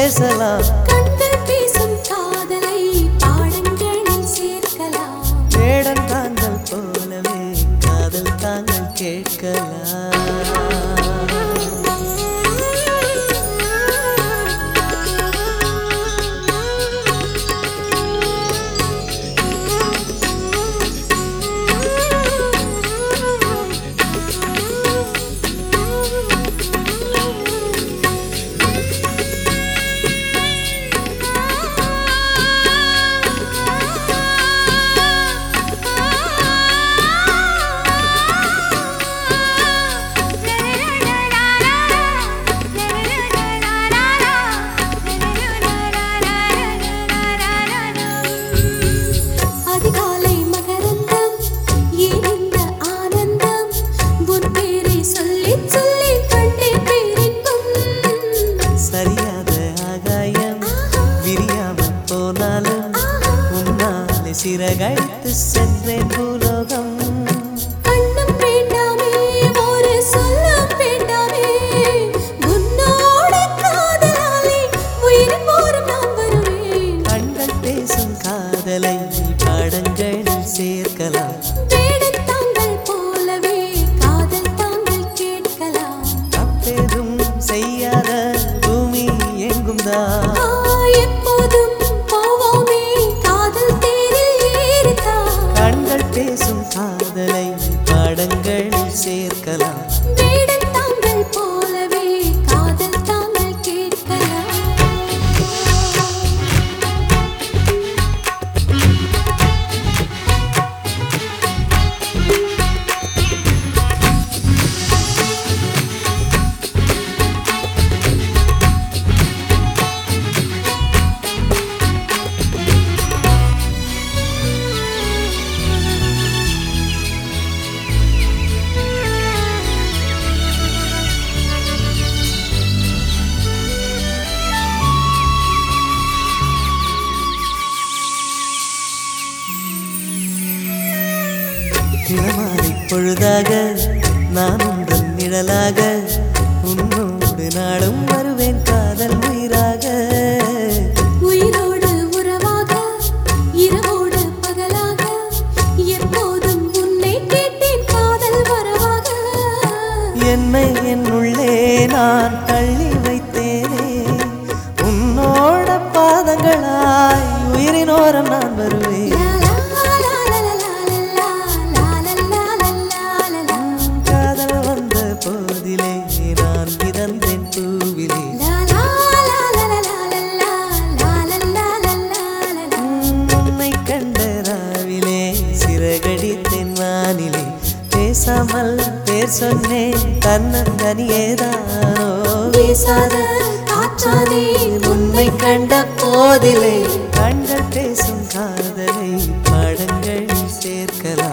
பேசலாம் கண்கள் பேசும் காதலை பாடங்களில் சேர்க்கலாம் வேடன் தாங்கள் போலவே காதல் தாங்கள் கேட்கலாம் அதிகாலை மகரந்தம் ஏன் இந்த ஆனந்தம் உன் பேரை சொல்லி சொல்லி கண்டே பேரின்பம் சரியாத ஆகாயம் விரியாமல் போனாலும் உன்னாலே சிறகழித்து சென்றேன் பூலோகம் கண்ணும் வேண்டாமே ஒரு சொல்லும் வேண்டாமே உன்னோட காதலாலே உயிர் போரும் நான் வருவேன் கண்கள் பேசும் காதலை பாடங்களில் சேர்க்கலாம் வேடன் தாங்கள் போலவே காதல் தாங்கள் கேட்கலாம் தப்பேதும் செய்யாத பூமி எங்கும் தான் ஆ, எப்போதும் போவோமே காதல் தேரில் ஏறித்தான் கண்கள் பேசும் காதலை பாடங்களில் சேர்க்கலாம் வேடன் தாங்கள் போலவே காதல் தாங்கள் கேட்கலாம் இளமாலை பொழுதாக நான் உந்தன் நிழலாக உன்னோடு நாடும் வருவேன் காதல் உயிராக உயிரோடு உறவாக இரவோடு பகலாக எப்போதும் உன்னை கேட்டேன் காதல் வரவாக என்னை என்னுள்ளே நான் தள்ளி வைத்தேனே உன்னோட பாதங்களாய் உயிரினோரம் நான் வருவேன் காதல் வந்த போதிலே நான் மிதந்தேன் பூவிலே உன்னை கண்ட ராவிலே சிறகடித்தேன் வானிலே பேசாமல் பேர் சொன்னேன் தன்னந்தனியேதானோ வீசாத காற்றாதே உன்னை கண்ட போதிலே கண்கள் பேசும் காதலை பாடங்கள் சேர்க்கலாம்